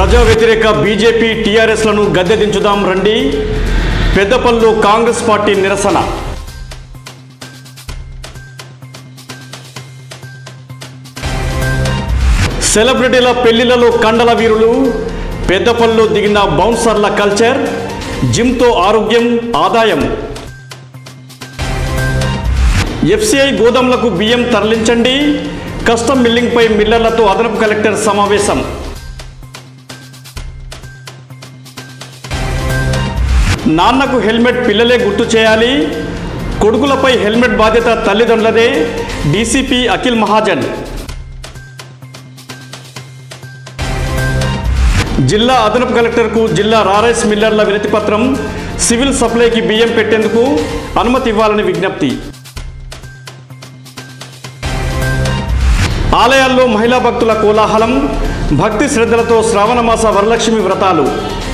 ప్రజా వ్యతిరేక బీజేపీ టీఆర్ఎస్లను గద్దె దించుదాం రండి పెద్దపల్లు కాంగ్రెస్ పార్టీ నిరసన సెలబ్రిటీల పెళ్లిలలో కండల వీరులు పెద్దపల్లు దిగిన బౌన్సర్ల కల్చర్ జిమ్తో ఆరోగ్యం ఆదాయం ఎఫ్సిఐ గోదాములకు బియ్యం తరలించండి కస్టమ్ మిల్లింగ్పై మిల్లర్లతో అదనపు కలెక్టర్ సమావేశం నాన్నకు హెల్మెట్ పిల్లలే గుర్తు చేయాలి కొడుకులపై హెల్మెట్ బాధ్యత తల్లిదండ్రులదే డీసీపీ అఖిల్ మహాజన్ జిల్లా అదనపు కలెక్టర్కు జిల్లా రారైస్ మిల్లర్ల వినతిపత్రం సివిల్ సప్లైకి బియ్యం పెట్టేందుకు అనుమతి ఇవ్వాలని విజ్ఞప్తి ఆలయాల్లో మహిళా భక్తుల కోలాహలం భక్తి శ్రద్ధలతో శ్రావణమాస వరలక్ష్మి వ్రతాలు